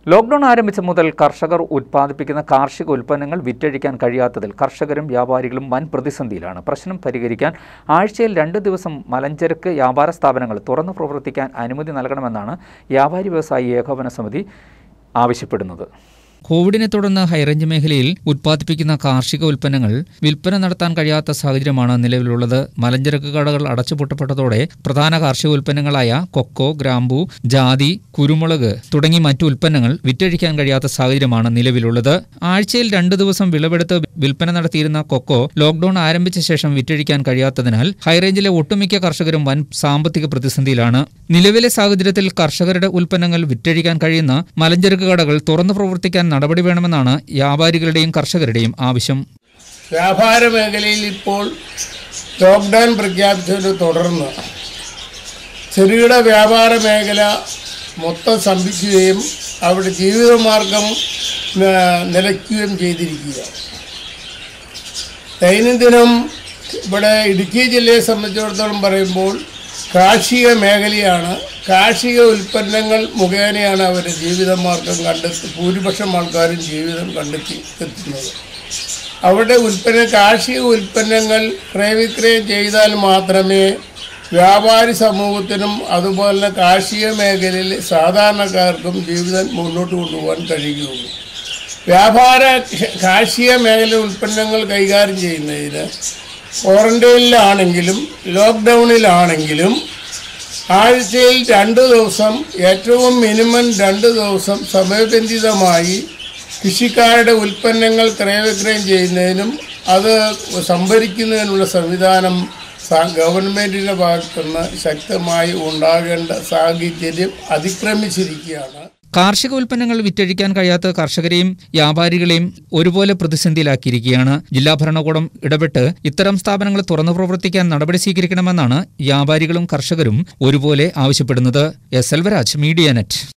lockdown ആരംഭിച്ച മുതൽ കർഷകർ ഉത്പാദിപ്പിക്കുന്ന കാർഷിക ഉൽപ്പന്നങ്ങൾ വിറ്റഴിക്കാൻ കഴിയാത്തതിൽ കർഷകരും വ്യാപാരികളും വൻ പ്രതിസന്ധിയിലാണ് പ്രശ്നം പരിഹരിക്കാൻ ആഴ്ചയിൽ രണ്ട് ദിവസം മലഞ്ചരക്ക് വ്യാപാര സ്ഥാപനങ്ങൾ തുറന്നു പ്രവർത്തിക്കാൻ അനുമതി നൽകണമെന്നാണ് വ്യാപാരി വ്യവസായി ഏകോപന സമിതി ആവശ്യപ്പെടുന്നത് കോവിഡിനെ തുടർന്ന് ഹൈറേഞ്ച് മേഖലയിൽ ഉത്പാദിപ്പിക്കുന്ന കാർഷിക ഉൽപ്പന്നങ്ങൾ വിൽപ്പന നടത്താൻ കഴിയാത്ത സാഹചര്യമാണ് നിലവിലുള്ളത് മലഞ്ചരക്ക് കടകൾ അടച്ചുപൂട്ടപ്പെട്ടതോടെ പ്രധാന കാർഷിക ഉൽപ്പന്നങ്ങളായ കൊക്കോ ഗ്രാമ്പു ജാതി കുരുമുളക് തുടങ്ങി മറ്റു ഉൽപ്പന്നങ്ങൾ വിറ്റഴിക്കാൻ കഴിയാത്ത സാഹചര്യമാണ് നിലവിലുള്ളത് ആഴ്ചയിൽ രണ്ടു ദിവസം വിളവെടുത്ത് വിൽപ്പന നടത്തിയിരുന്ന കൊക്കോ ലോക്ഡൌൺ ആരംഭിച്ച ശേഷം വിറ്റഴിക്കാൻ കഴിയാത്തതിനാൽ ഹൈറേഞ്ചിലെ ഒട്ടുമിക്ക കർഷകരും വൻ സാമ്പത്തിക പ്രതിസന്ധിയിലാണ് നിലവിലെ സാഹചര്യത്തിൽ കർഷകരുടെ ഉൽപ്പന്നങ്ങൾ വിറ്റഴിക്കാൻ കഴിയുന്ന മലഞ്ചരക്ക് കടകൾ തുറന്നു പ്രവർത്തിക്കാൻ നടപടി വേണമെന്നാണ് വ്യാപാരികളുടെയും കർഷകരുടെയും ആവശ്യം വ്യാപാര മേഖലയിൽ ഇപ്പോൾ ലോക്ക്ഡൗൺ പ്രഖ്യാപിച്ചതിനെ തുടർന്ന് ചെറുകിട വ്യാപാര മേഖല മൊത്തം സ്തംഭിക്കുകയും അവിടെ ജീവിതമാർഗം ആ, നിലയ്ക്കുകയും ചെയ്തിരിക്കുക ദൈനംദിനം ഇവിടെ ഇടുക്കി ജില്ലയെ സംബന്ധിച്ചിടത്തോളം പറയുമ്പോൾ കാർഷിക മേഖലയാണ് കാർഷിക ഉൽപ്പന്നങ്ങൾ മുഖേനയാണ് അവരുടെ ജീവിതമാർഗം കണ്ടെത്തി ഭൂരിപക്ഷം ആൾക്കാരും ജീവിതം കണ്ടെത്തി എത്തുന്നത് അവിടെ ഉൽപ്പന്ന കാർഷിക ഉൽപ്പന്നങ്ങൾ ക്രയവിക്രയം ചെയ്താൽ മാത്രമേ വ്യാപാരി സമൂഹത്തിനും അതുപോലെ തന്നെ കാർഷിക മേഖലയിൽ സാധാരണക്കാർക്കും ജീവിതം മുന്നോട്ട് കൊണ്ടുപോകാൻ കഴിയുകയുള്ളൂ വ്യാപാര കാർഷിക മേഖല ഉൽപ്പന്നങ്ങൾ കൈകാര്യം ചെയ്യുന്നതിന് ക്വാറന്റൈനിലാണെങ്കിലും ലോക്ക്ഡൗണിലാണെങ്കിലും ആഴ്ചയിൽ രണ്ട് ദിവസം ഏറ്റവും മിനിമം രണ്ട് ദിവസം സമയബന്ധിതമായി കൃഷിക്കാരുടെ ഉൽപ്പന്നങ്ങൾ ക്രയവിക്രയം ചെയ്യുന്നതിനും അത് സംഭരിക്കുന്നതിനുള്ള സംവിധാനം സ- ഗവൺമെൻറ്റിൻ്റെ ഭാഗത്തുനിന്ന് ശക്തമായി ഉണ്ടാകേണ്ട സാഹചര്യം അതിക്രമിച്ചിരിക്കുകയാണ് കാർഷിക ഉൽപ്പന്നങ്ങൾ വിറ്റഴിക്കാൻ കഴിയാത്ത കർഷകരെയും വ്യാപാരികളെയും ഒരുപോലെ പ്രതിസന്ധിയിലാക്കിയിരിക്കുകയാണ് ജില്ലാ ഭരണകൂടം ഇടപെട്ട് ഇത്തരം സ്ഥാപനങ്ങൾ തുറന്നു പ്രവർത്തിക്കാൻ നടപടി സ്വീകരിക്കണമെന്നാണ് വ്യാപാരികളും കർഷകരും ഒരുപോലെ ആവശ്യപ്പെടുന്നത് എസ് എൽവരാജ് മീഡിയ നെറ്റ്